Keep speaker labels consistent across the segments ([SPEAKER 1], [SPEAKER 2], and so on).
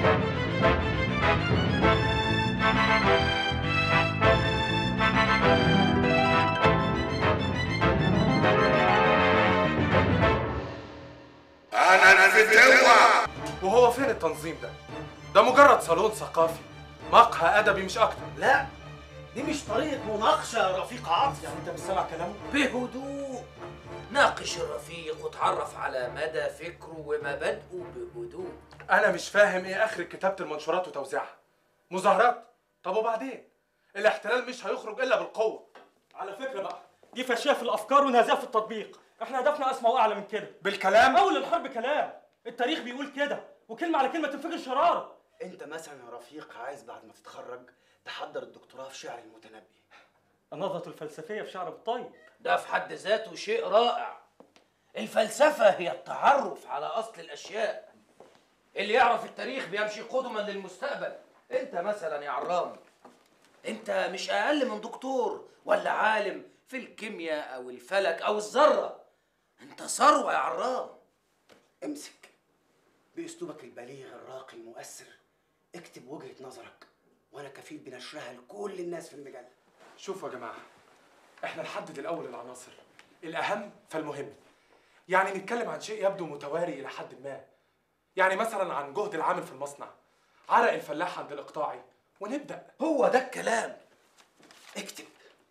[SPEAKER 1] انا الفتوة
[SPEAKER 2] وهو فين التنظيم ده؟ ده مجرد صالون ثقافي مقهى ادبي مش اكتر
[SPEAKER 3] لا دي مش طريقة مناقشة يا رفيق عاطف يعني انت مش سامع كلامه؟
[SPEAKER 4] بهدوء ناقش الرفيق وتعرف على مدى فكره ومبادئه بهدوء
[SPEAKER 2] انا مش فاهم ايه اخر كتابه المنشورات وتوزيعها مظاهرات طب وبعدين الاحتلال مش هيخرج الا بالقوه
[SPEAKER 5] على فكرة بقى دي فاشية في الأفكار ونازية في التطبيق احنا هدفنا أسمى وأعلى من كده
[SPEAKER 2] بالكلام
[SPEAKER 5] أول الحرب كلام التاريخ بيقول كده وكلمة على كلمة تنفجر شرارة
[SPEAKER 3] انت مثلا يا رفيق عايز بعد ما تتخرج تحضر الدكتوراه في شعر المتنبي
[SPEAKER 5] النظرة الفلسفية في شعر الطيب
[SPEAKER 4] ده في حد ذاته شيء رائع الفلسفة هي التعرف على أصل الأشياء اللي يعرف التاريخ بيمشي قدما للمستقبل أنت مثلا يا عرام أنت مش أقل من دكتور ولا عالم في الكيمياء أو الفلك أو الذرة أنت ثروة يا عرام
[SPEAKER 3] امسك باسلوبك البليغ الراقي المؤثر اكتب وجهة نظرك وانا كفيل بنشرها لكل الناس في المجال
[SPEAKER 2] شوفوا يا جماعه احنا نحدد الاول العناصر الاهم فالمهم يعني نتكلم عن شيء يبدو متواري الى حد ما يعني مثلا عن جهد العامل في المصنع عرق الفلاح عند الاقطاعي ونبدا
[SPEAKER 4] هو ده الكلام
[SPEAKER 3] اكتب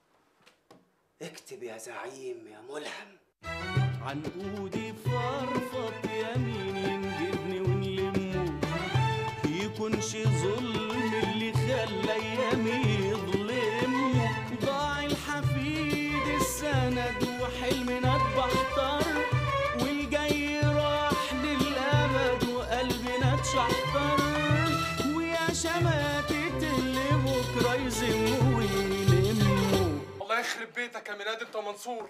[SPEAKER 3] اكتب يا زعيم يا ملهم
[SPEAKER 6] عنقودي فرفط يمين ينجدني ونلمه يكونش ظلم اللي خلى ايامي يظلمه ضاع الحفيد السند وحلمنا اتبحتر والجاي راح للابد وقلبنا اتشحتر ويا شماتة اللي بكره يزمه ويلمه
[SPEAKER 2] الله يخرب بيتك يا ميلاد انت منصور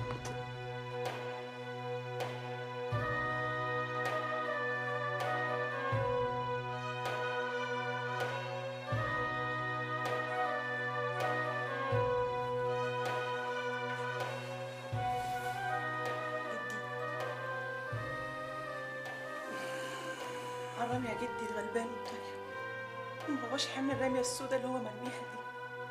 [SPEAKER 7] حرام يا جدي الغلبان والطيب ما هوش حمل الرمية السودا اللي هو مرميها دي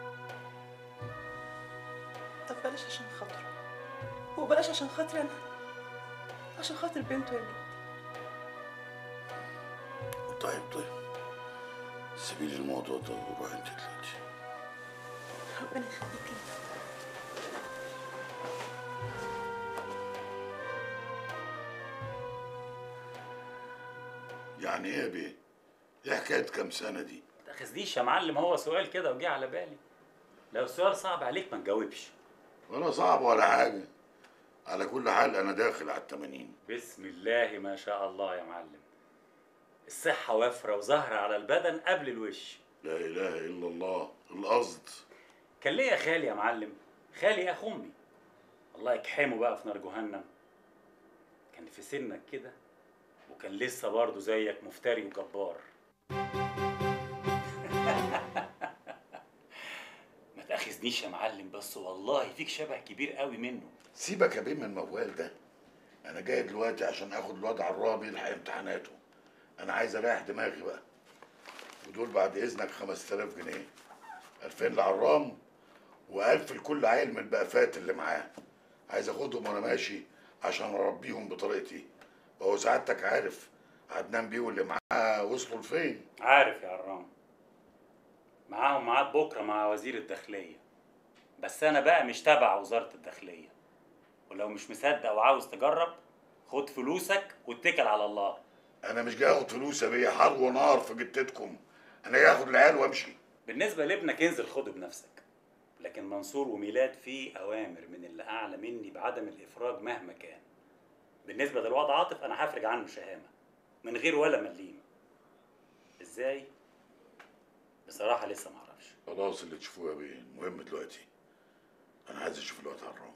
[SPEAKER 7] طب بلاش عشان خاطره وبلاش عشان خاطري انا عشان خاطر بنته يا جدي
[SPEAKER 1] طيب طيب سيبي لي الموضوع ده وروحي انت دلوقتي
[SPEAKER 7] ربنا يخليك لي
[SPEAKER 1] يعني ايه يا بيه؟ ايه حكايه كام سنه دي؟
[SPEAKER 8] تاخذنيش يا معلم هو سؤال كده وجه على بالي لو السؤال صعب عليك ما تجاوبش
[SPEAKER 1] ولا صعب ولا حاجه على كل حال انا داخل على التمانين
[SPEAKER 8] بسم الله ما شاء الله يا معلم الصحة وافرة وظاهرة على البدن قبل الوش
[SPEAKER 1] لا اله الا الله القصد
[SPEAKER 8] كان ليا خالي يا معلم خالي اخ امي الله يكحمه بقى في نار جهنم كان في سنك كده وكان لسه برضه زيك مفتري وجبار ما تاخذنيش يا معلم بس والله فيك شبه كبير قوي منه
[SPEAKER 1] سيبك يا بيه من الموال ده انا جاي دلوقتي عشان اخد الواد عراب يلحق امتحاناته انا عايز اريح دماغي بقى ودول بعد اذنك 5000 جنيه 2000 لعرام و1000 لكل عيل من البقفات اللي معاه عايز اخدهم وانا ماشي عشان اربيهم بطريقتي وهو سعادتك عارف عدنان بيه واللي معاه وصلوا لفين
[SPEAKER 8] عارف يا عرام معاهم ميعاد بكره مع وزير الداخليه بس انا بقى مش تبع وزاره الداخليه ولو مش مصدق وعاوز تجرب خد فلوسك واتكل على الله
[SPEAKER 1] انا مش جاي اخد فلوس يا بيه حر ونار في جتتكم انا جاي اخد العيال وامشي
[SPEAKER 8] بالنسبه لابنك انزل خده بنفسك لكن منصور وميلاد في اوامر من اللي اعلى مني بعدم الافراج مهما كان بالنسبه للوضع عاطف انا هفرج عنه شهامه من غير ولا مليم ازاي بصراحه لسه معرفش
[SPEAKER 1] خلاص اللي تشوفوه يا بيه المهم دلوقتي انا عايز اشوف الواد عرام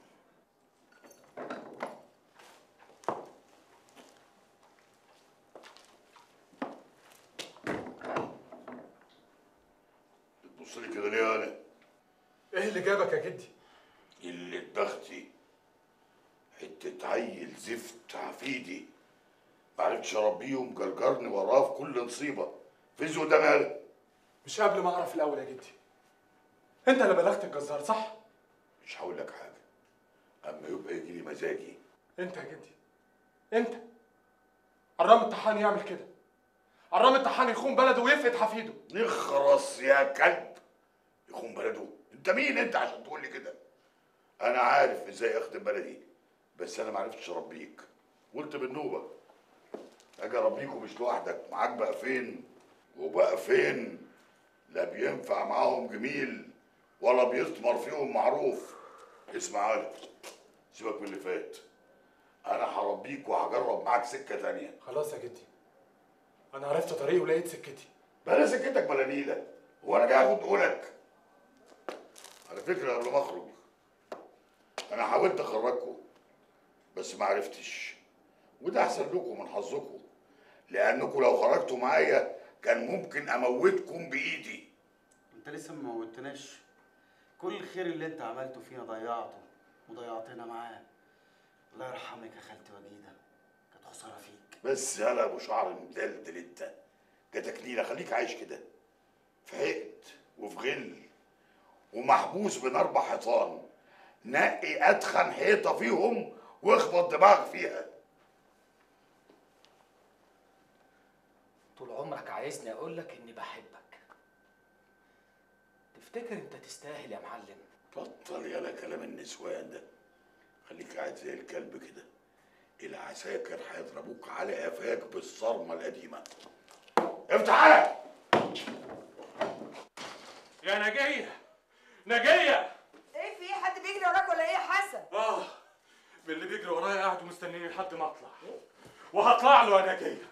[SPEAKER 1] بتبص لي كده ليه يا ولا
[SPEAKER 2] ايه اللي جابك يا جدي
[SPEAKER 1] اللي بختي حتة عيل زفت عفيدي معرفتش اربيهم جرجرني وراه في كل نصيبة فز قدام يالا
[SPEAKER 2] مش قبل ما اعرف الاول يا جدي انت اللي بلغت الجزار صح
[SPEAKER 1] مش هقول لك حاجه اما يبقى يجي لي مزاجي
[SPEAKER 2] انت يا جدي انت عرام الطحان يعمل كده عرام الطحان يخون بلده ويفقد حفيده
[SPEAKER 1] نخرس يا كلب يخون بلده انت مين انت عشان تقول لي كده انا عارف ازاي اخدم بلدي بس انا ما عرفتش اربيك قلت بالنوبه اجي اربيك ومش لوحدك معاك بقى فين وبقى فين لا بينفع معاهم جميل ولا بيثمر فيهم معروف اسمع يا سيبك من اللي فات انا هربيك وهجرب معاك سكه تانيه
[SPEAKER 2] خلاص يا جدي انا عرفت طريقي ولقيت سكتي
[SPEAKER 1] بلا سكتك بلا نيلة هو انا جاي اخد قولك على فكرة قبل ما اخرج انا حاولت اخرجكم بس ما عرفتش وده احسن لكم من حظكم لانكم لو خرجتوا معايا كان ممكن اموتكم بايدي
[SPEAKER 3] انت لسه ما موتناش كل الخير اللي انت عملته فينا ضيعته وضيعتنا معاه الله يرحمك يا خالتي وجيده كانت خساره فيك
[SPEAKER 1] بس يالا ابو شعر مدلدل انت جاتك نيلة خليك عايش كده في حقد وفي غل ومحبوس بين اربع حيطان نقي اتخن حيطه فيهم واخبط دماغك فيها
[SPEAKER 4] طول عمرك عايزني اقول لك اني بحبك تفتكر انت تستاهل يا معلم
[SPEAKER 1] بطل يالا كلام النسوان ده خليك قاعد زي الكلب كده العساكر هيضربوك على قفاك بالصرمه القديمه افتح على
[SPEAKER 2] يا نجية نجية
[SPEAKER 9] ايه في حد بيجري وراك ولا ايه يا حسن؟
[SPEAKER 2] اه من اللي بيجري ورايا قاعد ومستنيني لحد ما اطلع وهطلع له يا نجية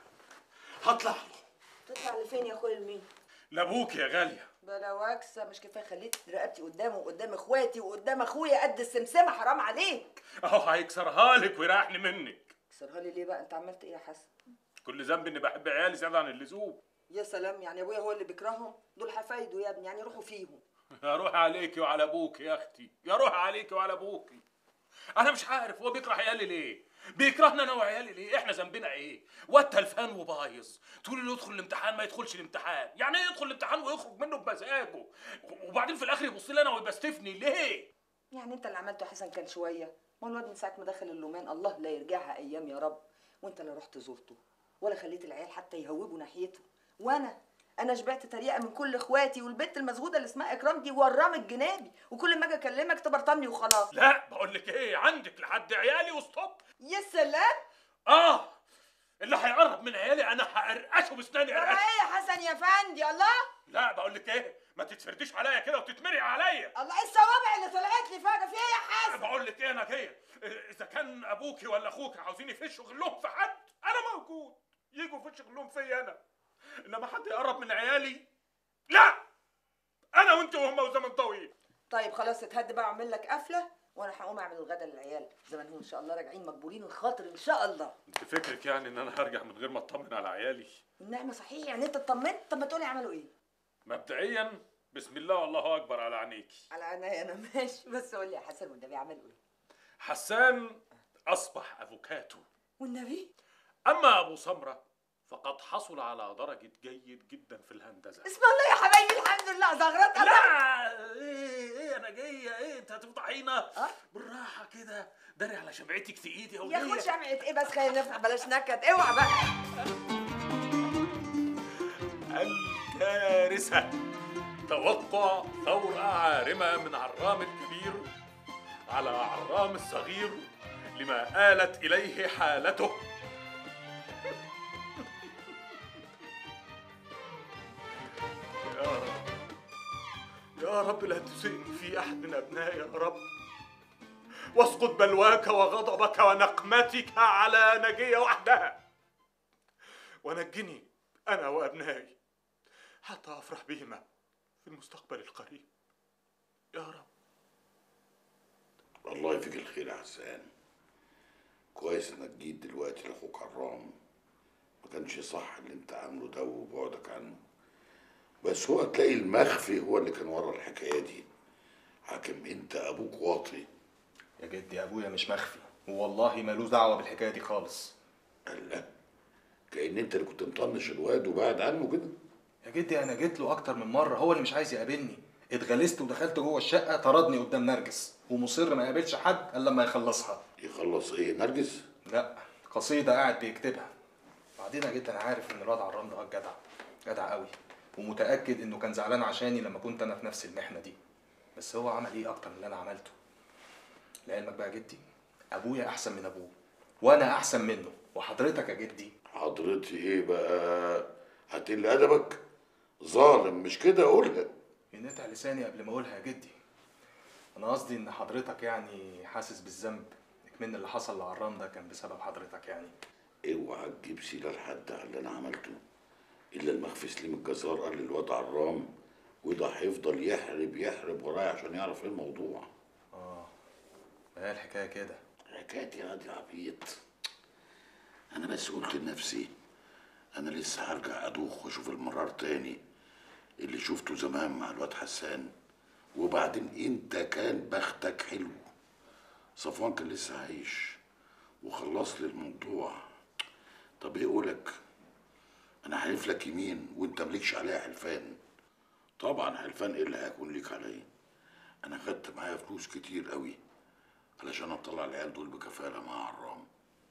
[SPEAKER 2] هطلع له
[SPEAKER 9] تطلع لفين يا اخويا لمين؟
[SPEAKER 2] لابوك يا غالية
[SPEAKER 9] بلا واكسه مش كفايه خليت رقبتي قدامه وقدام اخواتي وقدام اخويا قد السمسمه حرام عليك
[SPEAKER 2] اهو هيكسرها لك ويريحني منك
[SPEAKER 9] كسرها لي ليه بقى انت عملت ايه يا حسن؟
[SPEAKER 2] كل ذنب اني بحب عيالي زيادة عن اللزوم
[SPEAKER 9] يا سلام يعني ابويا هو اللي بيكرههم دول حفايده يا ابني يعني روحوا فيهم
[SPEAKER 2] يا روح عليكي وعلى ابوك يا اختي يا روح عليكي وعلى ابوكي انا مش عارف هو بيكره عيالي ليه بيكرهنا انا وعيالي ليه احنا ذنبنا ايه واد تلفان وبايظ تقول له يدخل الامتحان ما يدخلش الامتحان يعني ايه يدخل الامتحان ويخرج منه بمزاجه وبعدين في الاخر يبص لي انا ويبستفني ليه
[SPEAKER 9] يعني انت اللي عملته يا حسن كان شويه ما هو الواد من ساعه ما دخل اللومان الله لا يرجعها ايام يا رب وانت لا رحت زرته ولا خليت العيال حتى يهوبوا ناحيته وانا انا شبعت تريقه من كل اخواتي والبنت المزهوده اللي اسمها اكرام دي ورام الجنابي وكل ما اجي اكلمك تبرطني وخلاص
[SPEAKER 2] لا بقول لك ايه عندك لحد عيالي وستوب
[SPEAKER 9] يا سلام
[SPEAKER 2] اه اللي هيقرب من عيالي انا هقرقشه بسناني
[SPEAKER 9] ترى
[SPEAKER 2] قرقشه
[SPEAKER 9] ايه يا حسن يا فندي الله
[SPEAKER 2] لا بقول لك ايه ما تتفرديش عليا كده وتتمرق عليا
[SPEAKER 9] الله ايه الصوابع اللي طلعت لي فجاه في ايه يا حسن
[SPEAKER 2] بقول لك ايه انا جايه اذا كان ابوكي ولا اخوك عاوزين يفشوا غلهم في حد انا موجود يجوا يفشوا غلهم فيا انا انما حد يقرب من عيالي لا انا وانت وهم وزمن طويل
[SPEAKER 9] طيب خلاص اتهد بقى اعمل لك قفله وانا هقوم اعمل الغدا للعيال زمانهم ان شاء الله راجعين مقبولين الخاطر ان شاء الله
[SPEAKER 2] انت فكرك يعني ان انا هرجع من غير ما اطمن على عيالي
[SPEAKER 9] والنعمه صحيح يعني انت اطمنت طب ما تقولي عملوا ايه
[SPEAKER 2] مبدئيا بسم الله والله اكبر على عينيكي
[SPEAKER 9] على عينيا انا ماشي بس قول لي يا حسن والنبي عملوا ايه
[SPEAKER 2] حسان اصبح افوكاتو
[SPEAKER 9] والنبي
[SPEAKER 2] اما ابو سمره فقد حصل على درجه جيد جدا في الهندسه
[SPEAKER 9] اسم الله يا حبايبي الحمد لله زغرات الله
[SPEAKER 2] لا ايه ايه انا جايه ايه انت هتفضحينا
[SPEAKER 9] أه؟
[SPEAKER 2] بالراحه كده داري على شمعتك في ايدي يا
[SPEAKER 9] يا اخويا
[SPEAKER 2] وليه
[SPEAKER 9] شمعة ايه بس خلينا نفرح بلاش نكد اوعى بقى
[SPEAKER 2] الكارثه توقع ثورة عارمة من عرام الكبير على عرام الصغير لما آلت إليه حالته يا رب يا رب لا تسئني في أحد من أبنائي يا رب واسقط بلواك وغضبك ونقمتك على نجية وحدها ونجني أنا وأبنائي حتى أفرح بهما في المستقبل القريب يا رب
[SPEAKER 1] الله يفيك الخير يا حسان كويس انك جيت دلوقتي لاخوك عرام ما كانش صح اللي انت عامله ده وبعدك عنه بس هو تلاقي المخفي هو اللي كان ورا الحكايه دي حاكم انت ابوك واطي
[SPEAKER 10] يا جدي ابويا مش مخفي والله مالوش دعوه بالحكايه دي خالص
[SPEAKER 1] قال لا كأن انت اللي كنت مطنش الواد وبعد عنه كده
[SPEAKER 10] يا جدي انا جيت له اكتر من مره هو اللي مش عايز يقابلني اتغلست ودخلت جوه الشقه طردني قدام نرجس ومصر ما يقابلش حد الا لما يخلصها
[SPEAKER 1] يخلص ايه نرجس
[SPEAKER 10] لا قصيده قاعد بيكتبها بعدين يا جدي انا عارف ان الواد عرام ده جدع جدع قوي ومتاكد انه كان زعلان عشاني لما كنت انا في نفس المحنه دي بس هو عمل ايه اكتر من اللي انا عملته لعلمك بقى يا جدي ابويا احسن من ابوه وانا احسن منه وحضرتك يا جدي
[SPEAKER 1] حضرتي ايه بقى هتقل ادبك ظالم مش كده قولها
[SPEAKER 10] ينقطع لساني قبل ما اقولها يا جدي انا قصدي ان حضرتك يعني حاسس بالذنب من اللي حصل لعرام ده كان بسبب حضرتك يعني
[SPEAKER 1] اوعى تجيب سيره لحد على اللي انا عملته الا المخفي سليم الجزار قال للواد عرام وده هيفضل يحرب يحرب ورايا عشان يعرف ايه الموضوع
[SPEAKER 10] اه ما هي الحكايه كده
[SPEAKER 1] حكايتي يا دي عبيط انا بس قلت لنفسي انا لسه هرجع ادوخ واشوف المرار تاني اللي شفته زمان مع الواد حسان وبعدين انت كان بختك حلو صفوان كان لسه عايش وخلص لي الموضوع طب ايه قولك انا حالف لك يمين وانت مليكش عليا حلفان طبعا حلفان ايه اللي هيكون ليك عليا انا خدت معايا فلوس كتير قوي علشان اطلع العيال دول بكفاله مع عرام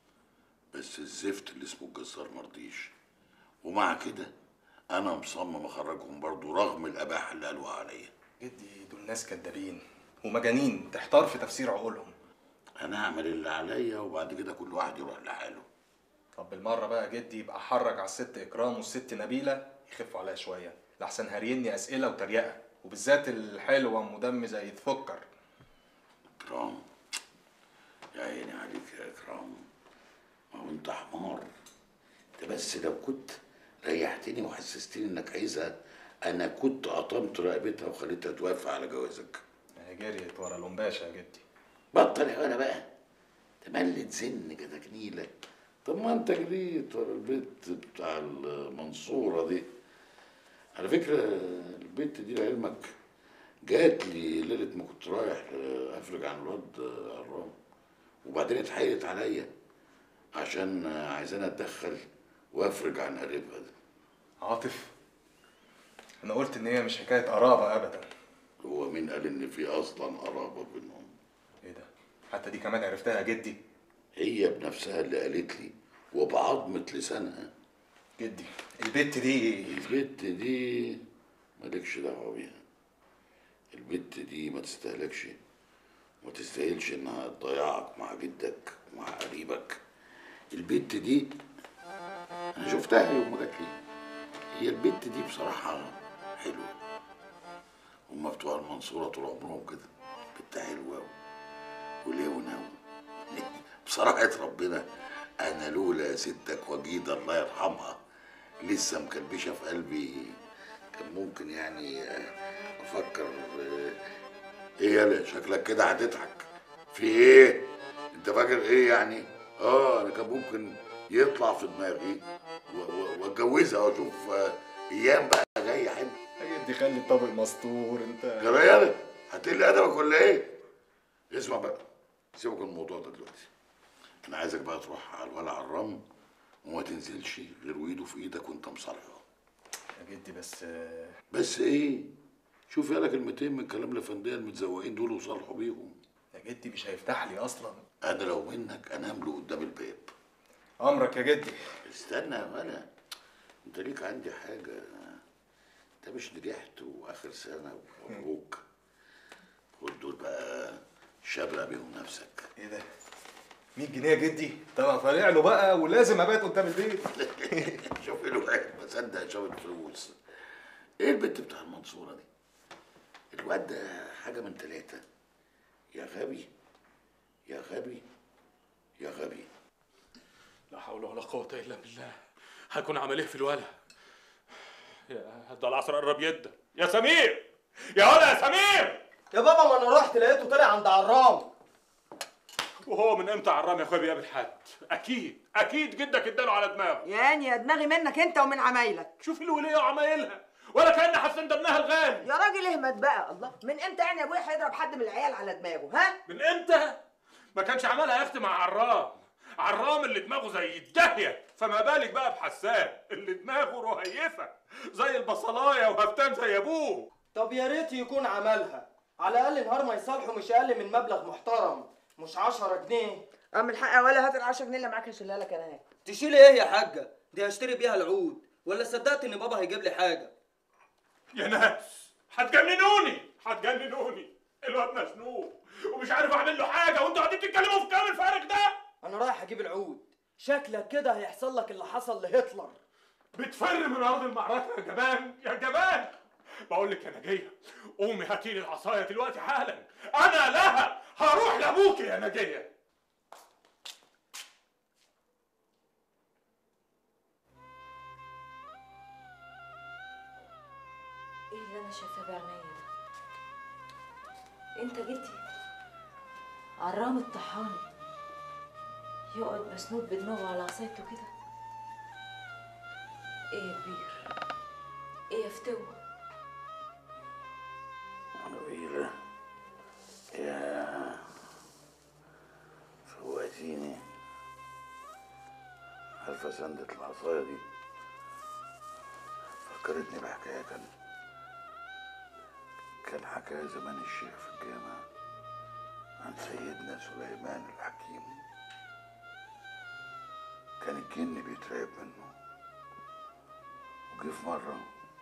[SPEAKER 1] بس الزفت اللي اسمه الجزار مرضيش ومع كده انا مصمم اخرجهم برضو رغم الاباحه اللي قالوها عليا
[SPEAKER 10] جدي دول ناس كدابين ومجانين تحتار في تفسير عقولهم
[SPEAKER 1] انا هعمل اللي عليا وبعد كده كل واحد يروح لحاله
[SPEAKER 10] طب بالمره بقى يا جدي يبقى حرج على الست اكرام والست نبيله يخفوا عليا شويه لحسن هاريني اسئله وتريقه وبالذات الحلوه ام دم زي تفكر
[SPEAKER 1] اكرام يا عيني عليك يا اكرام ما هو انت حمار انت بس لو كنت ريحتني وحسستني انك عايزها انا كنت قطمت رقبتها وخليتها توافق على جوازك
[SPEAKER 10] هي جريت ورا الأمباشا يا جدي
[SPEAKER 1] بطل يا ولا بقى تملت زن كده جنيلة طب ما انت جريت ورا البيت بتاع المنصورة دي على فكرة البيت دي لعلمك جات لي ليلة ما كنت رايح افرج عن الواد عرام وبعدين اتحايلت عليا عشان عايزاني اتدخل وافرج عن قريبها ده
[SPEAKER 10] عاطف انا قلت ان هي مش حكايه قرابه ابدا
[SPEAKER 1] هو مين قال ان في اصلا قرابة بينهم
[SPEAKER 10] ايه ده حتى دي كمان عرفتها يا جدي
[SPEAKER 1] هي بنفسها اللي قالت لي وبعظمة لسانها
[SPEAKER 10] جدي البت دي
[SPEAKER 1] البت دي مالكش دعوة بيها البت دي ما تستاهلكش وما تستاهلش انها تضيعك مع جدك ومع قريبك البت دي انا شفتها يوم ما جات لي هي البت دي بصراحة حلوة هما بتوع المنصورة طول عمرهم كده بنت حلوة ولونة بصراحة ربنا أنا لولا ستك وجيدة الله يرحمها لسه مكلبشة في قلبي كان ممكن يعني أفكر إيه يالا شكلك كده هتضحك في إيه؟ أنت فاكر إيه يعني؟ آه أنا كان ممكن يطلع في دماغي و- و- وأتجوزها وأشوف آه، أيام بقى جاية حلوة
[SPEAKER 10] يا جدي خلي الطبق مستور انت
[SPEAKER 1] جرى يالا هتقل أدبك ولا إيه؟ اسمع بقى سيبك من الموضوع ده دلوقتي انا عايزك بقى تروح على الولع عرام وما تنزلش غير وايده في ايدك وانت مصالحه
[SPEAKER 10] يا جدي بس آه،
[SPEAKER 1] بس ايه شوف يالا كلمتين من كلام الافنديه المتزوقين دول وصالحوا بيهم
[SPEAKER 10] يا جدي مش هيفتح لي اصلا
[SPEAKER 1] انا لو منك انام له قدام الباب
[SPEAKER 10] امرك يا جدي
[SPEAKER 1] استنى يا ولا انت ليك عندي حاجه انت مش نجحت واخر سنه ومبروك خد دول بقى شبرق بيهم نفسك
[SPEAKER 10] ايه ده 100 جنيه يا جدي ده انا طالع له بقى ولازم ابات قدام البيت
[SPEAKER 1] شوف ايه الواحد ما صدق شاف الفلوس ايه البت بتاع المنصوره دي الواد ده حاجه من ثلاثه يا غبي يا غبي يا غبي
[SPEAKER 2] لا حول ولا قوة إلا بالله هيكون عمل إيه في الولا يا ده العصر قرب يدا يا سمير يا ولا يا سمير
[SPEAKER 5] يا بابا ما انا رحت لقيته طالع عند عرام
[SPEAKER 2] وهو من امتى عرام يا اخويا بيقابل حد اكيد اكيد جدك اداله على دماغه
[SPEAKER 9] يعني يا دماغي منك انت ومن عمايلك
[SPEAKER 2] شوف الوليه وعمايلها ولا كان حسن ده ابنها الغالي
[SPEAKER 9] يا راجل اهمت بقى الله من امتى يعني ابويا هيضرب حد من العيال على دماغه ها
[SPEAKER 2] من امتى ما كانش عملها يا اختي مع عرام عرام اللي دماغه زي الداهيه فما بالك بقى بحسان اللي دماغه رهيفه زي البصلايه وهفتان زي ابوه
[SPEAKER 5] طب يا ريت يكون عملها على الاقل نهار ما يصالحوا مش اقل من مبلغ محترم مش 10 جنيه
[SPEAKER 9] اعمل الحق ولا هات ال 10 جنيه اللي معاك هشيلها لك انا هاك
[SPEAKER 5] تشيلي ايه يا حاجه دي هشتري بيها العود ولا صدقت ان بابا هيجيب لي حاجه
[SPEAKER 2] يا ناس هتجننوني هتجننوني الواد مزنوق ومش عارف اعمل له حاجه وانتوا قاعدين تتكلموا في الكلام الفارغ ده
[SPEAKER 5] انا رايح اجيب العود شكلك كده هيحصل لك اللي حصل لهتلر
[SPEAKER 2] بتفر من ارض المعركه يا جبان يا جبان بقول لك يا نجيه قومي هاتي لي العصايه دلوقتي حالا انا لها هروح لابوكي يا نجيه
[SPEAKER 11] ايه اللي انا شايفاه بعينيا ده انت جيتي عرام الطحاني يقعد مسنود بدماغه على عصايته كده ايه يا كبير ايه يا فتوة
[SPEAKER 1] نبيلة يا فوقتيني عارفة سندة العصاية دي فكرتني بحكاية كان كان حكاية زمان الشيخ في الجامع عن سيدنا سليمان الحكيم كان الجن بيترعب منه وجه في مرة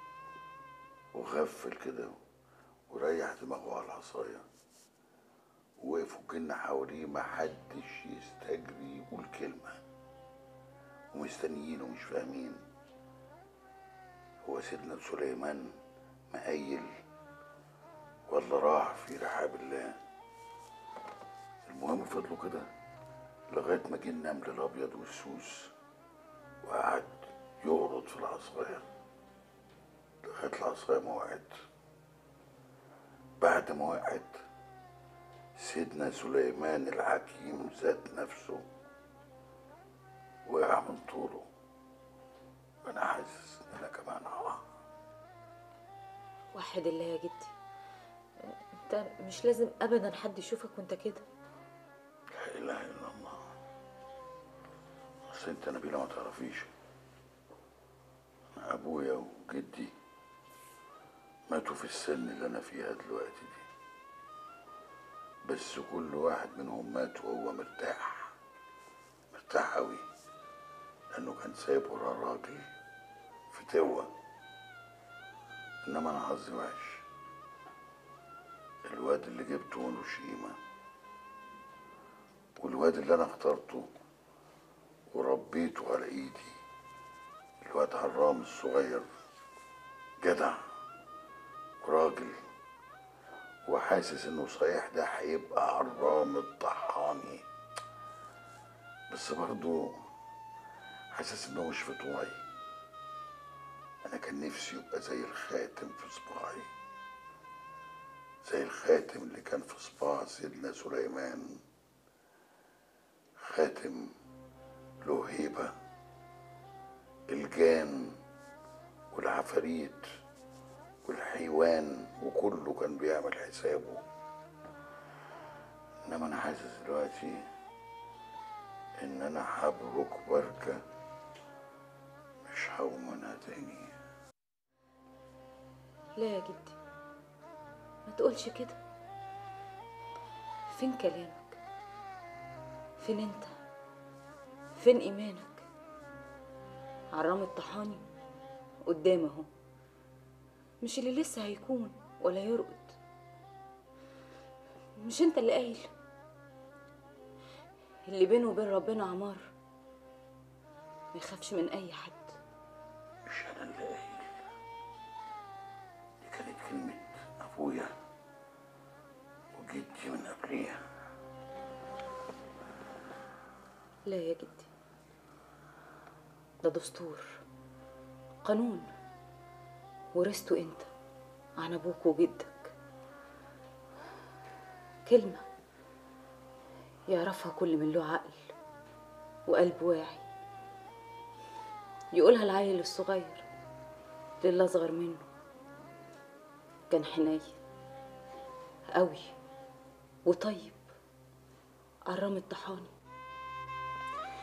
[SPEAKER 1] وغفل كده وريح دماغه على العصاية ووقفوا الجن حواليه محدش يستجري يقول كلمة ومستنيين ومش فاهمين هو سيدنا سليمان مقيل ولا راح في رحاب الله المهم فضلوا كده لغاية ما جه النمل الأبيض والسوس وقعد يقرض في العصاية لغاية العصاية ما وقعت بعد ما وقعت سيدنا سليمان الحكيم ذات نفسه وقع من طوله أنا حاسس إن أنا كمان هقع
[SPEAKER 11] وحد الله يا جدي انت مش لازم ابدا حد يشوفك وانت كده
[SPEAKER 1] لا إله إلا الله أصل أنت نبيلة ما تعرفيش أنا أبويا وجدي ماتوا في السن اللي أنا فيها دلوقتي دي بس كل واحد منهم مات وهو مرتاح مرتاح أوي لأنه كان سايب وراه راجل فتوة إنما أنا حظي وحش الواد اللي جبته ملوش قيمة والواد اللي أنا اخترته وربيته على إيدي الواد حرام الصغير جدع وراجل وحاسس انه صحيح ده هيبقى عرام الطحاني بس برضه حاسس انه مش في طوعي انا كان نفسي يبقى زي الخاتم في صباعي زي الخاتم اللي كان في صباع سيدنا سليمان خاتم له هيبة الجان والعفاريت والحيوان وكله كان بيعمل حسابه انما انا حاسس دلوقتي ان انا هبرك بركة مش هقوم منها تاني
[SPEAKER 11] لا يا جدي ما تقولش كده فين كلامك فين انت فين ايمانك عرام الطحاني قدام اهو مش اللي لسه هيكون ولا يرقد مش انت اللي قايل اللي بينه وبين ربنا عمار ما يخافش من اي حد
[SPEAKER 1] مش انا اللي قايل دي كانت كلمة ابويا وجدي من قبليها
[SPEAKER 11] لا يا جدي ده دستور قانون ورثته انت عن ابوك وجدك كلمة يعرفها كل من له عقل وقلب واعي يقولها العيل الصغير للي اصغر منه كان حنين قوي وطيب قرام الطحاني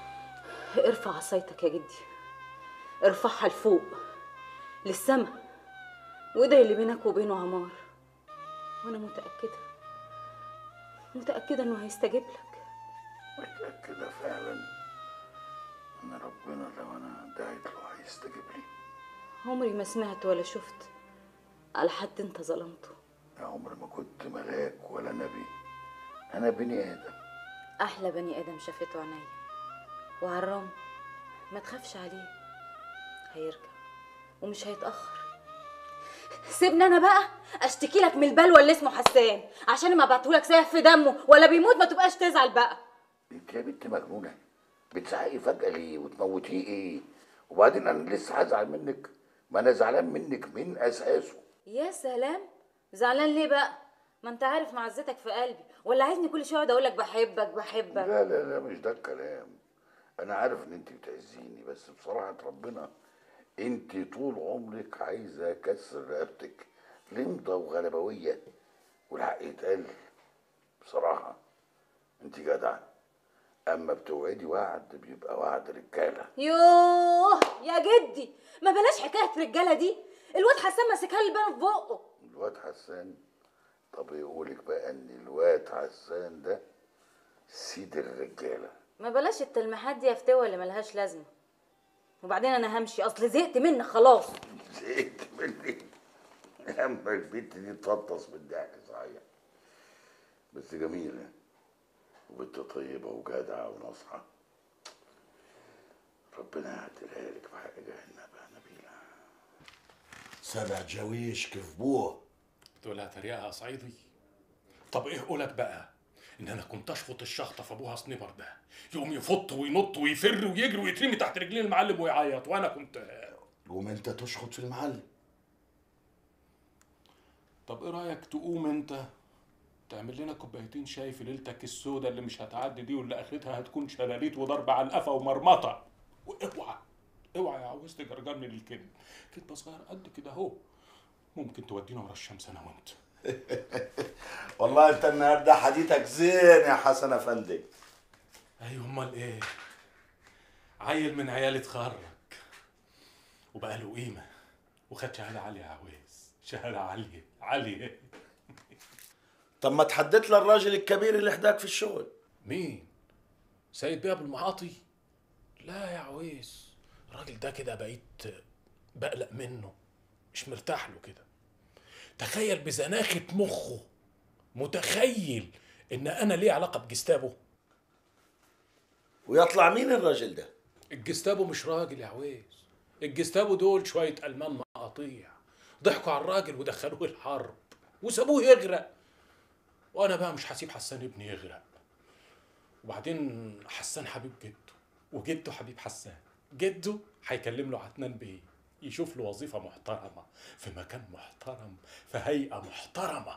[SPEAKER 11] ارفع عصايتك يا جدي ارفعها لفوق للسما وده اللي بينك وبينه عمار وانا متأكدة متأكدة انه هيستجيب لك
[SPEAKER 1] متأكدة فعلا إن ربنا لو أنا دعيت له هيستجيب لي
[SPEAKER 11] عمري ما سمعت ولا شفت على حد انت ظلمته
[SPEAKER 1] يا عمري ما كنت ملاك ولا نبي أنا بني آدم
[SPEAKER 11] احلى بني ادم شافته عينيا وعرام ما تخافش عليه هيرجع ومش هيتاخر سيبني انا بقى اشتكي لك من البلوى اللي اسمه حسان عشان ما بعتهولك سايح في دمه ولا بيموت ما تبقاش تزعل بقى
[SPEAKER 1] أنت يا بنت مجنونة بتزعقي فجأة ليه وتموتيه إيه وبعدين أنا لسه هزعل منك ما أنا زعلان منك من أساسه
[SPEAKER 11] يا سلام زعلان ليه بقى ما انت عارف معزتك في قلبي ولا عايزني كل شويه اقعد اقول لك بحبك بحبك
[SPEAKER 1] لا لا لا مش ده الكلام انا عارف ان انت بتعزيني بس بصراحه ربنا انت طول عمرك عايزه اكسر رقبتك لمضه وغلبويه والحق يتقال بصراحه انت جدعه اما بتوعدي وعد بيبقى وعد رجاله
[SPEAKER 11] يوه يا جدي ما بلاش حكايه رجاله دي الواد حسان ماسكها لي البان في بقه
[SPEAKER 1] الواد حسان طب يقولك بقى ان الواد حسان ده سيد الرجاله
[SPEAKER 11] ما بلاش التلميحات دي يا فتوى اللي ملهاش لازمه وبعدين انا همشي اصل زهقت منك خلاص
[SPEAKER 1] زهقت مني اما البنت دي تفطس من الضحك صحيح بس جميلة وبنت طيبة وجدعة وناصحة ربنا يعدلها لك في حق جهنم يا نبيلة
[SPEAKER 12] سبع جويش كيف بوه
[SPEAKER 2] بتقولها تريقة يا صعيدي طب ايه قولك بقى ان انا كنت اشفط الشخطه في ابوها سنيبر ده يقوم يفط وينط ويفر ويجري ويترمي تحت رجلين المعلم ويعيط وانا كنت
[SPEAKER 12] قوم انت تشخط في المعلم
[SPEAKER 2] طب ايه رايك تقوم انت تعمل لنا كوبايتين شاي في ليلتك السوداء اللي مش هتعدي دي واللي اخرتها هتكون شلاليت وضرب على القفا ومرمطه واوعى اوعى يا عاوز تجرجرني للكلم كدبه صغيره قد كده اهو ممكن تودينا ورا الشمس انا وانت
[SPEAKER 12] والله انت النهارده حديثك زين يا حسن افندي
[SPEAKER 2] ايوه امال ايه عيل من عيال اتخرج وبقى له قيمه وخد شهاده عاليه يا عويس شهاده عاليه عاليه
[SPEAKER 12] طب ما تحدد للراجل الكبير اللي حداك في الشغل
[SPEAKER 2] مين سيد بيه ابو المعاطي لا يا عويس الراجل ده كده بقيت بقلق منه مش مرتاح له كده تخيل بزناخة مخه متخيل ان انا ليه علاقة بجستابو
[SPEAKER 12] ويطلع مين الراجل ده
[SPEAKER 2] الجستابو مش راجل يا عويس الجستابو دول شوية ألمان مقاطيع ضحكوا على الراجل ودخلوه الحرب وسابوه يغرق وأنا بقى مش هسيب حسان ابني يغرق وبعدين حسان حبيب جده وجده حبيب حسان جده هيكلم له عدنان بيه يشوف له وظيفة محترمة في مكان محترم في هيئة محترمة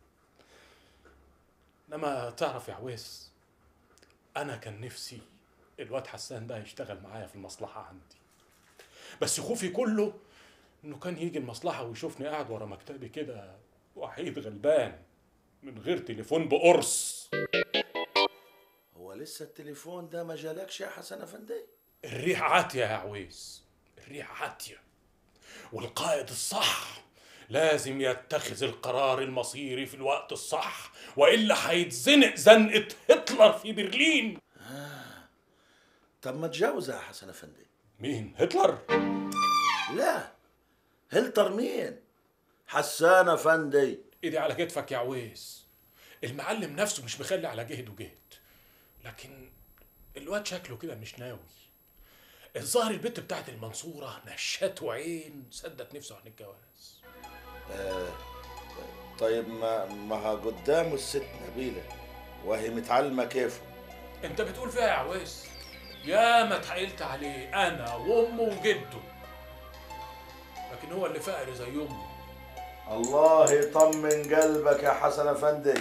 [SPEAKER 2] إنما تعرف يا عويس أنا كان نفسي الواد حسان ده يشتغل معايا في المصلحة عندي بس خوفي كله إنه كان يجي المصلحة ويشوفني قاعد ورا مكتبي كده وحيد غلبان من غير تليفون بقرص
[SPEAKER 12] هو لسه التليفون ده ما جالكش يا حسن افندي
[SPEAKER 2] الريح عاتية يا عويس الريح عاتية والقائد الصح لازم يتخذ القرار المصيري في الوقت الصح وإلا هيتزنق زنقة هتلر في برلين
[SPEAKER 12] طب ما تجاوزها يا حسن افندي
[SPEAKER 2] مين هتلر
[SPEAKER 12] لا هلتر مين حسان افندي
[SPEAKER 2] ايدي على كتفك يا عويس المعلم نفسه مش مخلي على جهد وجهد لكن الواد شكله كده مش ناوي الظاهر البت بتاعت المنصورة نشته عين سدت نفسه عن الجواز
[SPEAKER 12] آه طيب ما ما ها قدامه الست نبيلة وهي متعلمة كيفه
[SPEAKER 2] انت بتقول فيها يا عويس يا ما اتحايلت عليه انا وامه وجده لكن هو اللي فقري زي امه
[SPEAKER 12] الله يطمن قلبك يا حسن افندي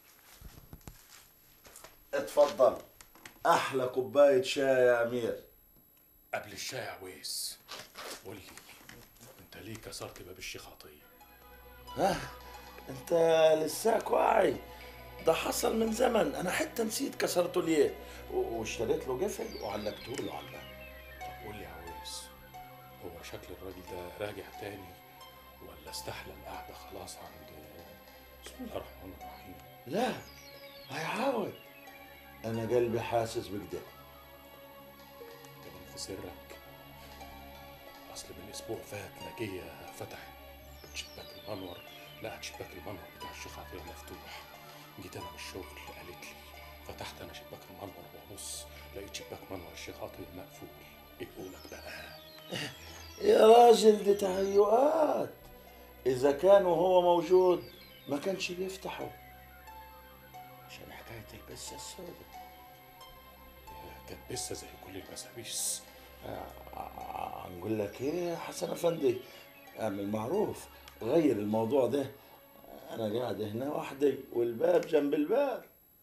[SPEAKER 12] اتفضل احلى كوبايه شاي يا امير
[SPEAKER 2] قبل الشاي يا عويس قول لي انت ليه كسرت باب الشيخ عطيه
[SPEAKER 12] ها انت لساك واعي ده حصل من زمن انا حتى نسيت كسرته ليه و- واشتريت له قفل وعلقته له على الباب
[SPEAKER 2] طب قول لي يا عويس هو شكل الراجل ده راجع تاني ولا استحلى القعده خلاص عند بسم الله الرحمن الرحيم
[SPEAKER 12] لا هيعاود انا قلبي حاسس بكده
[SPEAKER 2] كمان في سرك اصل من اسبوع فات نجيه فتحت شباك المنور لقت شباك المنور بتاع الشيخ عطيه مفتوح جيت انا من الشغل قالت لي فتحت انا شباك المنور وابص لقيت شباك منور الشيخ عطيه مقفول ايه قولك بقى
[SPEAKER 12] يا راجل دي تهيؤات اذا كان وهو موجود ما كانش بيفتحوا عشان حكايه البسه السوداء
[SPEAKER 2] كانت بسه زي كل المسابيس
[SPEAKER 12] نقول لك ايه يا حسن افندي اعمل معروف غير الموضوع ده انا قاعد هنا وحدي والباب جنب الباب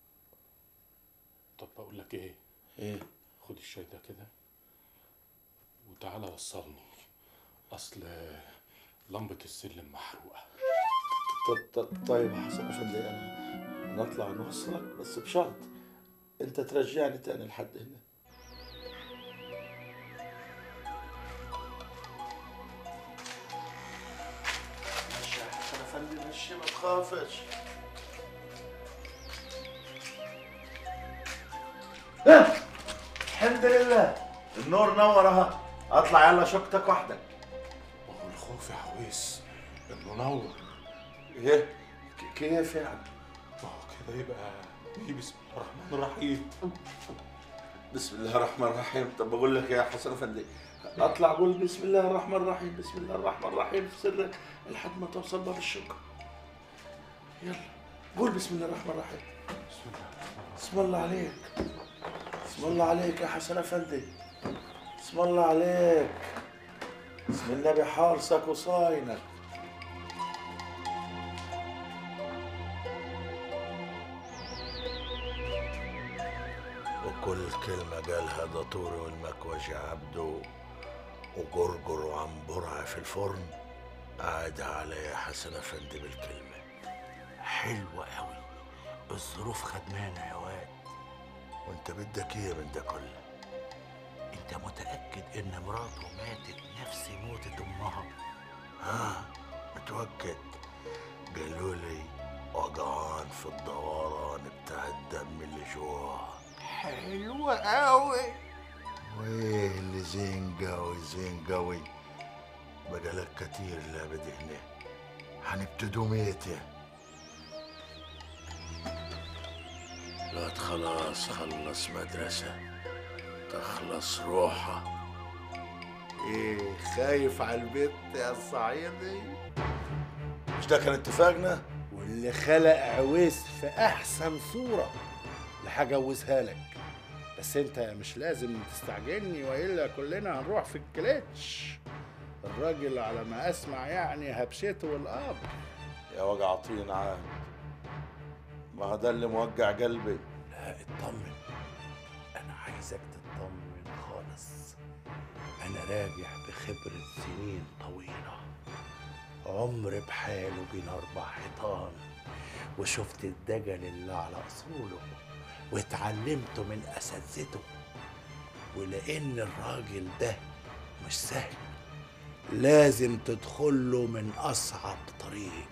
[SPEAKER 2] طب بقول لك ايه
[SPEAKER 12] ايه
[SPEAKER 2] خد الشاي ده كده وتعالى وصلني اصل لمبه السلم محروقه
[SPEAKER 12] طب طب طيب يا حسن افندي انا نطلع نوصلك بس بشرط انت ترجعني تاني لحد هنا ماشي يا حسن افندي ماشي ما تخافش اه الحمد لله النور نور اهو اطلع يلا شقتك وحدك
[SPEAKER 2] ما هو الخوف يا عويس انه نور
[SPEAKER 12] ايه ك- كيف يعني
[SPEAKER 2] ما هو كده يبقى ايه بسم الله الرحمن الرحيم
[SPEAKER 12] بسم الله الرحمن الرحيم طب بقول لك يا حسن افندي اطلع قول بسم الله الرحمن الرحيم بسم الله الرحمن الرحيم في سرك لحد ما توصل باب الشقه يلا قول بسم الله الرحمن الرحيم
[SPEAKER 2] بسم الله الرحمن
[SPEAKER 12] بسم الله عليك بسم الله عليك يا حسن افندي بسم الله عليك بسم النبي حارسك وصاينك وكل كلمة قالها دطوري والمكوجي عبده وجرجر وعنبرع في الفرن قعدها عليا حسن افندي بالكلمة
[SPEAKER 13] حلوة قوي الظروف خدمانة يا واد
[SPEAKER 12] وانت بدك ايه من ده كله
[SPEAKER 13] انت متأكد ان مراته ماتت نفس موتة امها
[SPEAKER 12] ها متوكد قالوا لي وجعان في الدوران بتاع الدم اللي جوه
[SPEAKER 13] حلوة قوي
[SPEAKER 12] وايه اللي زين قوي زين قوي بقى لك كتير لابد هنا هنبتدوا ميتة الواد خلاص خلص مدرسة تخلص روحه ايه خايف على البيت يا الصعيدي مش ده كان اتفاقنا
[SPEAKER 14] واللي خلق عويس في احسن صوره اللي هجوزها لك بس انت مش لازم تستعجلني والا كلنا هنروح في الكليتش الراجل على ما اسمع يعني هبشته والقبر
[SPEAKER 12] يا وجع طين عاد ما هو ده اللي موجع قلبي
[SPEAKER 13] لا اطمن انا عايزك تطمن خالص انا راجع بخبرة سنين طويلة عمر بحاله بين اربع حيطان وشفت الدجل اللي على اصوله واتعلمته من اساتذته ولان الراجل ده مش سهل لازم تدخله من اصعب طريق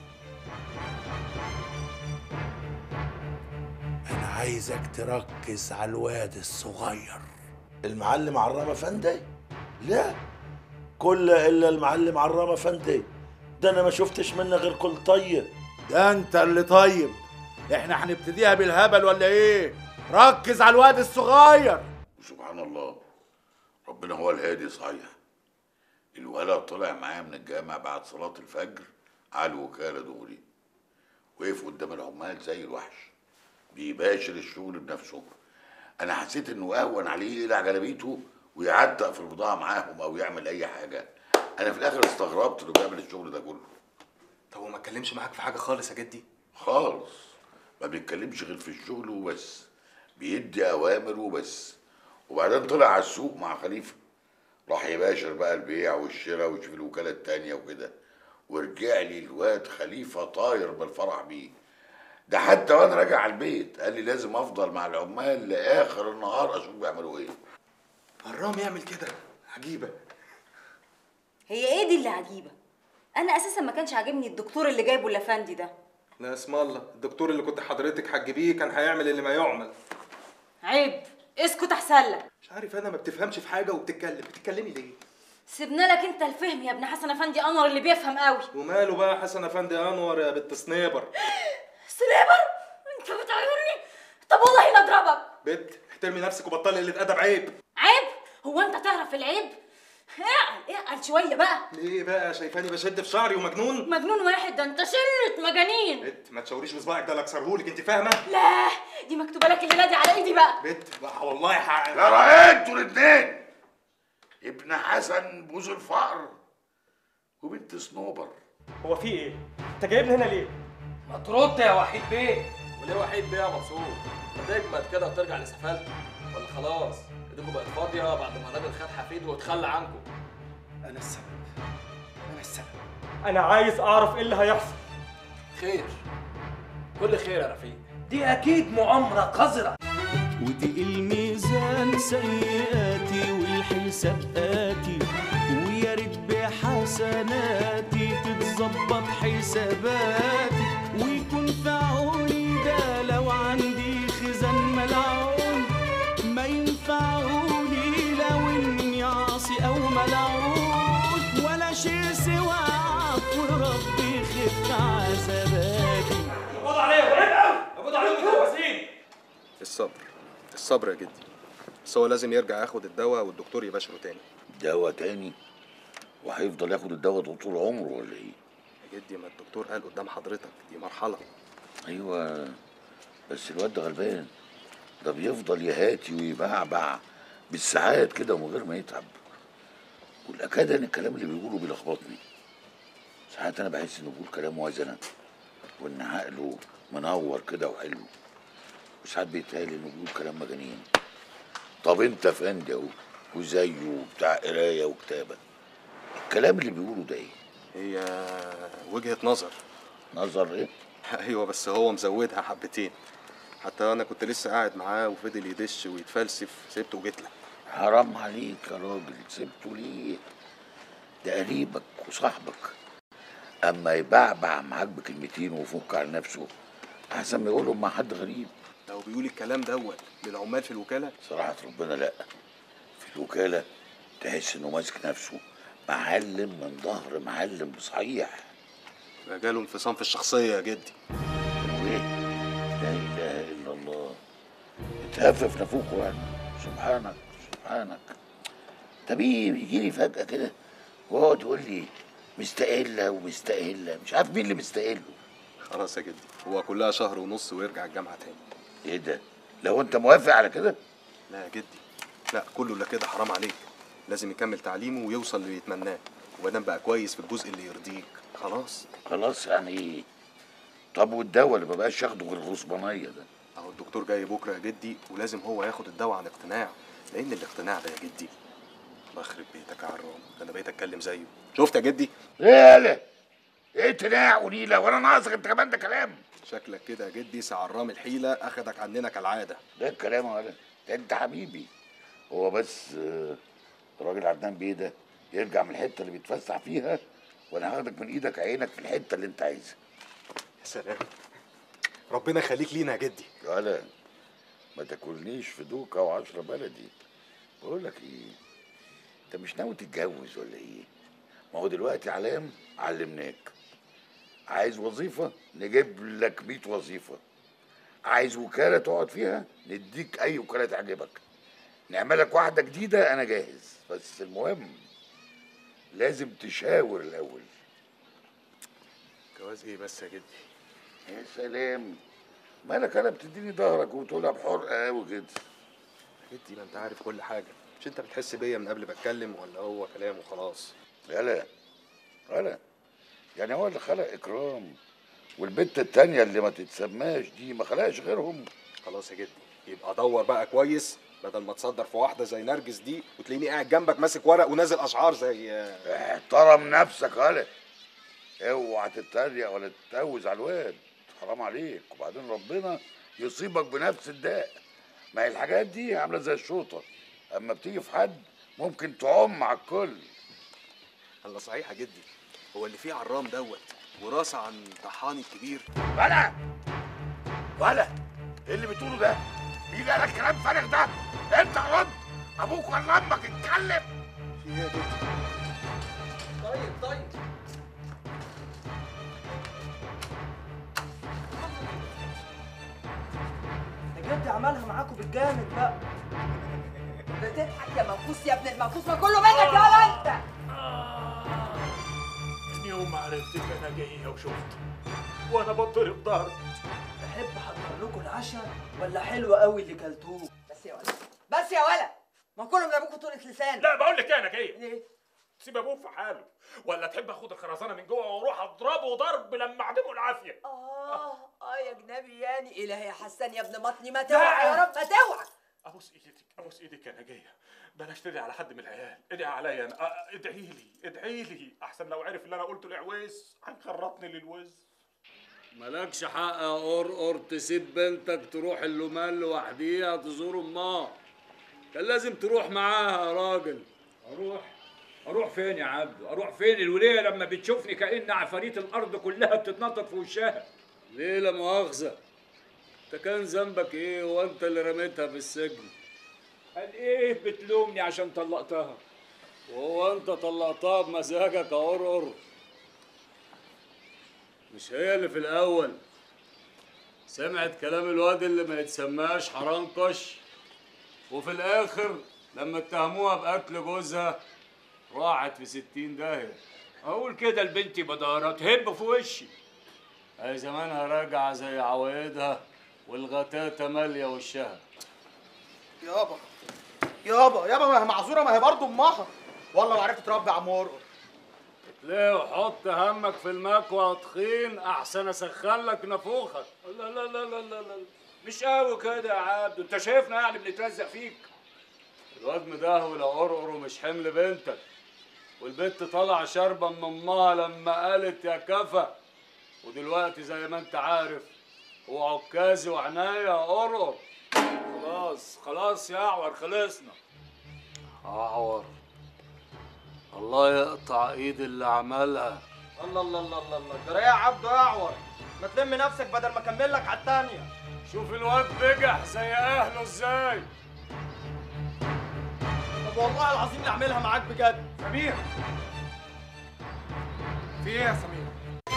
[SPEAKER 13] انا عايزك تركز على الواد الصغير
[SPEAKER 12] المعلم عرام افندي لا كل الا المعلم عرام افندي ده انا ما شفتش منه غير كل طيب
[SPEAKER 14] ده انت اللي طيب احنا هنبتديها بالهبل ولا ايه ركز على الواد الصغير
[SPEAKER 1] سبحان الله ربنا هو الهادي صحيح الولد طلع معايا من الجامع بعد صلاة الفجر على الوكالة دغري وقف قدام العمال زي الوحش بيباشر الشغل بنفسه انا حسيت انه اهون عليه يقلع جلابيته ويعتق في البضاعة معاهم او يعمل اي حاجة انا في الاخر استغربت انه بيعمل الشغل ده كله
[SPEAKER 10] طب وما اتكلمش معاك في حاجه خالص يا جدي
[SPEAKER 1] خالص ما بيتكلمش غير في الشغل وبس بيدي اوامر وبس وبعدين طلع على السوق مع خليفه راح يباشر بقى البيع والشراء ويشوف الوكاله التانيه وكده ورجع لي الواد خليفه طاير بالفرح بيه ده حتى وانا راجع على البيت قال لي لازم افضل مع العمال لاخر النهار اشوف بيعملوا ايه
[SPEAKER 10] حرام يعمل كده عجيبه
[SPEAKER 11] هي ايه دي اللي عجيبه انا اساسا ما كانش عاجبني الدكتور اللي جايبه الافندي ده
[SPEAKER 10] لا اسم الله الدكتور اللي كنت حضرتك هتجيبيه كان هيعمل اللي ما يعمل
[SPEAKER 11] عيب اسكت احسن لك
[SPEAKER 10] مش عارف انا ما بتفهمش في حاجه وبتتكلم بتتكلمي ليه
[SPEAKER 11] سيبنا لك انت الفهم يا ابن حسن افندي انور اللي بيفهم قوي
[SPEAKER 10] وماله بقى حسن افندي انور يا بنت سنيبر
[SPEAKER 11] سليبر انت بتعيرني طب والله لا اضربك
[SPEAKER 10] بنت احترمي نفسك وبطلي قله ادب عيب
[SPEAKER 11] عيب هو انت تعرف العيب اعقل اعقل شويه بقى
[SPEAKER 10] ليه بقى شايفاني بشد في شعري ومجنون
[SPEAKER 11] مجنون واحد ده انت شله مجانين
[SPEAKER 10] بنت ما تشاوريش بصباعك ده لا اكسرهولك انت فاهمه
[SPEAKER 11] لا دي مكتوبه لك الليله دي على ايدي بقى
[SPEAKER 10] بنت بقى والله ح...
[SPEAKER 1] يا رأي انتوا الاتنين ابن حسن بوز الفقر وبنت صنوبر
[SPEAKER 5] هو في ايه؟ انت جايبني هنا ليه؟
[SPEAKER 4] ما ترد يا وحيد بيه
[SPEAKER 15] وليه وحيد بيه يا منصور؟ هتجمد كده وترجع لسفالتك ولا خلاص ايديكم بقت فاضيه بعد ما الراجل خد حفيده واتخلى عنكم
[SPEAKER 5] انا السبب انا السبب انا عايز اعرف ايه اللي هيحصل
[SPEAKER 15] خير كل خير يا رفيق
[SPEAKER 4] دي اكيد مؤامره قذره
[SPEAKER 6] ودي الميزان سيئاتي والحساب آتي ويا ريت بحسناتي تتظبط حساباتي ويكون في عوني ده لو عندي خزان ملعون ما ينفعوني لو اني عاصي او ملعون ولا شيء سوى عفو ربي خف عذاباتي
[SPEAKER 15] قبض عليهم قبض عليهم متلبسين
[SPEAKER 10] الصبر الصبر يا جدي بس هو لازم يرجع ياخد الدواء والدكتور يباشره تاني
[SPEAKER 1] دواء تاني وهيفضل ياخد الدواء ده طول عمره ولا ايه؟
[SPEAKER 10] يا جدي ما الدكتور قال قدام حضرتك دي مرحله
[SPEAKER 1] ايوه بس الواد ده غلبان ده بيفضل يهاتي ويبعبع بالساعات كده ومن غير ما يتعب والاكاد ان الكلام اللي بيقوله بيلخبطني ساعات انا بحس انه بيقول كلام وزنه وان عقله منور كده وحلو وساعات بيتهيألي انه بيقول كلام مجانين طب انت فندي اهو وزيه وبتاع قرايه وكتابه الكلام اللي بيقوله ده ايه؟
[SPEAKER 10] هي وجهه نظر
[SPEAKER 1] نظر ايه؟
[SPEAKER 10] ايوه بس هو مزودها حبتين حتى انا كنت لسه قاعد معاه وفضل يدش ويتفلسف سبته وجيت لك
[SPEAKER 1] حرام عليك يا راجل سبته ليه؟ ده قريبك وصاحبك اما يبعبع معاك بكلمتين ويفك على نفسه احسن ما يقولهم مع حد غريب
[SPEAKER 10] لو بيقول الكلام دوت للعمال في الوكاله
[SPEAKER 1] صراحة ربنا لا في الوكالة تحس انه ماسك نفسه معلم من ظهر معلم صحيح
[SPEAKER 10] بقى جاله انفصام في الشخصيه يا جدي
[SPEAKER 1] وايه لا اله الا الله اتهفف نافوخه يعني سبحانك سبحانك طب ايه بيجي لي فجأة كده ويقعد يقول لي مستقلة ومستقلة مش عارف مين اللي مستقله
[SPEAKER 10] خلاص يا جدي هو كلها شهر ونص ويرجع الجامعه تاني
[SPEAKER 1] ايه ده لو انت موافق على كده
[SPEAKER 10] لا يا جدي لا كله الا كده حرام عليك لازم يكمل تعليمه ويوصل اللي يتمناه ومادام بقى كويس في الجزء اللي يرضيك خلاص
[SPEAKER 1] خلاص يعني ايه طب والدواء اللي مبقاش ياخده غير الغصبانية ده
[SPEAKER 10] اهو الدكتور جاي بكره يا جدي ولازم هو ياخد الدواء عن اقتناع لان الاقتناع ده يا جدي الله يخرب بيتك يا عرام ده انا بقيت اتكلم زيه شفت يا جدي
[SPEAKER 1] ايه يالا ايه تناع ونيلة وانا ناقصك انت كمان ده كلام
[SPEAKER 10] شكلك كده يا جدي سعرام الحيله اخدك عننا كالعاده
[SPEAKER 1] ده الكلام يا ولد ده انت حبيبي هو بس آه، الراجل عدنان بيه ده يرجع من الحته اللي بيتفسح فيها وانا هاخدك من ايدك عينك في الحته اللي انت عايزها
[SPEAKER 10] يا سلام ربنا يخليك لينا يا جدي
[SPEAKER 1] ولا ما تاكلنيش في دوكه وعشرة بلدي بقول لك ايه انت مش ناوي تتجوز ولا ايه ما هو دلوقتي علام علمناك عايز وظيفه نجيب لك 100 وظيفه عايز وكاله تقعد فيها نديك اي وكاله تعجبك نعملك واحده جديده انا جاهز بس المهم لازم تشاور الاول
[SPEAKER 10] جواز ايه بس يا جدي
[SPEAKER 1] يا سلام مالك انا بتديني ظهرك وتقولها بحرقه قوي كده
[SPEAKER 10] يا جدي ما انت عارف كل حاجه مش انت بتحس بيا من قبل ما اتكلم ولا هو كلام وخلاص
[SPEAKER 1] يلا يلا يعني هو اللي خلق اكرام والبت التانية اللي ما تتسماش دي ما خلقش غيرهم
[SPEAKER 10] خلاص يا جدي يبقى دور بقى كويس بدل ما تصدر في واحده زي نرجس دي وتلاقيني قاعد جنبك ماسك ورق ونازل اشعار زي
[SPEAKER 1] احترم نفسك يالا اوعى تتريق ولا تتجوز على الواد حرام عليك وبعدين ربنا يصيبك بنفس الداء ما هي الحاجات دي عامله زي الشوطه اما بتيجي في حد ممكن تعم على الكل
[SPEAKER 10] الله صحيح يا جدي هو اللي فيه عرام دوت وراثة عن طحاني الكبير
[SPEAKER 1] ولا ولا ايه اللي بتقوله ده؟ مين قال لك كلام فارغ ده؟ انت رد ابوك ولا امك اتكلم
[SPEAKER 10] في ايه يا جدي؟
[SPEAKER 5] طيب طيب ده جدي عملها معاكم بالجامد بقى
[SPEAKER 9] بتضحك يا منفوس يا ابن المنفوس ما كله منك يا ولا انت
[SPEAKER 13] من يوم ما عرفتك انا جايه وشفت وانا بضرب ضرب
[SPEAKER 5] تحب احضر لكم العشاء ولا حلو قوي اللي كلتوه
[SPEAKER 9] بس يا ولا بس يا ولا ما كله من ابوكوا طولة لسان
[SPEAKER 13] لا بقول لك ايه انا جايه
[SPEAKER 9] ليه؟
[SPEAKER 13] سيب ابوك في حاله ولا تحب اخد الخرزانه من جوه واروح اضربه ضرب لما اعدمه العافيه
[SPEAKER 9] اه اه يا جنابي ياني الهي يا حسان يا ابن مطني ما توعى يا رب ما توعى
[SPEAKER 13] ابوس ايدك ابوس ايدك انا جايه بلاش تدعي على حد من العيال ادعي عليا انا آه، ادعي لي ادعي لي احسن لو عرف اللي انا قلته لعويس هيخرطني للوز
[SPEAKER 16] مالكش حق يا قرقر تسيب بنتك تروح اللومان لوحديها تزور امها كان لازم تروح معاها يا راجل
[SPEAKER 17] اروح اروح فين يا عبدو اروح فين الوليه لما بتشوفني كأن عفاريت الارض كلها بتتنطط في وشها
[SPEAKER 16] ليه لا مؤاخذة انت كان ذنبك ايه وانت اللي رميتها في السجن
[SPEAKER 17] قال ايه بتلومني عشان طلقتها
[SPEAKER 16] وهو انت طلقتها بمزاجك يا قرقر مش هي اللي في الاول سمعت كلام الواد اللي ما يتسماش حرنكش وفي الاخر لما اتهموها بقتل جوزها راحت في ستين داهية
[SPEAKER 17] اقول كده لبنتي بدارة تهب في وشي
[SPEAKER 16] هي زمانها راجعة زي عوايدها والغتاتة مالية وشها
[SPEAKER 3] يابا يابا يابا ما هي معذوره ما هي برضه امها والله لو عرفت تربي عم قرقر
[SPEAKER 16] ليه وحط همك في المكوى طخين احسن اسخن لك نافوخك
[SPEAKER 17] لا لا لا لا لا لا مش قوي كده يا عبدو انت شايفنا يعني بنتلزق فيك
[SPEAKER 16] الواد مدهول يا قرقر ومش حمل بنتك والبنت طالعه شاربه من امها لما قالت يا كفى ودلوقتي زي ما انت عارف هو عكازي وعناية يا قرقر
[SPEAKER 17] خلاص خلاص يا اعور خلصنا
[SPEAKER 16] اعور الله يقطع ايد اللي عملها
[SPEAKER 5] الله الله الله الله الله جرى يا عبده اعور ما تلم نفسك بدل ما اكمل لك على التانية
[SPEAKER 16] شوف الواد بجح زي اهله ازاي
[SPEAKER 5] طب والله العظيم اللي اعملها معاك بجد
[SPEAKER 2] سمير في ايه يا سمير؟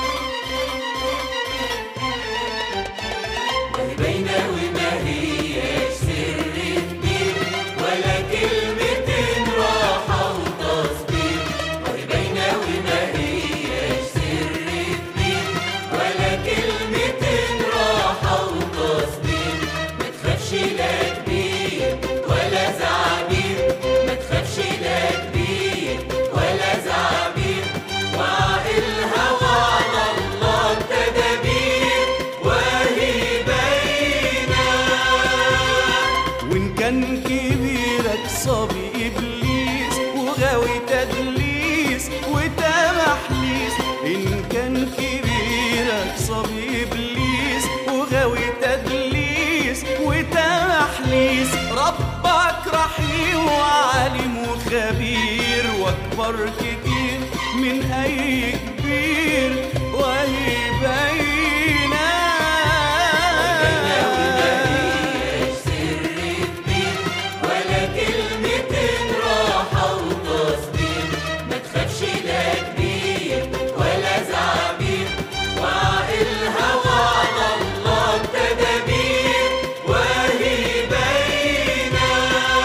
[SPEAKER 6] باينة وما هياش سر كبير ولا كلمتين راحة وتصبير وهي باينة وما هياش سر كبير ولا كلمتين راحة وتصبير ما تخافش لا كبير ولا زعبير ما تخافش لا كبير ولا زعبير وعقلها وعلى الله التدابير وهي باينة وإن كان كبيرك صبي إبليس وغاوي تدليس وتمحليس إن كان كبيرك صبي إبليس وغاوي تدليس وتمحليس ربك رحيم وعالم وخبير وأكبر كتير من أي كبير وهي باينة ولا كلمتين راحة وتصبير ما تخافش لا كبير ولا زعبير وعقلها وعلى الله التدابير وهي باينة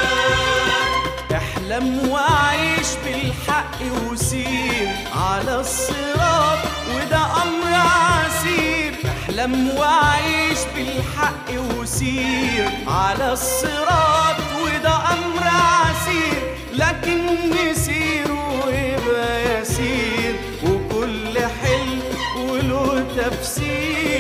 [SPEAKER 6] احلم وعيش بالحق وسير على الصراط وده امر عسير احلم وعيش بالحق وسير على الصراط وده امر عسير لكن نسير ويبقى يسير وكل حلم وله تفسير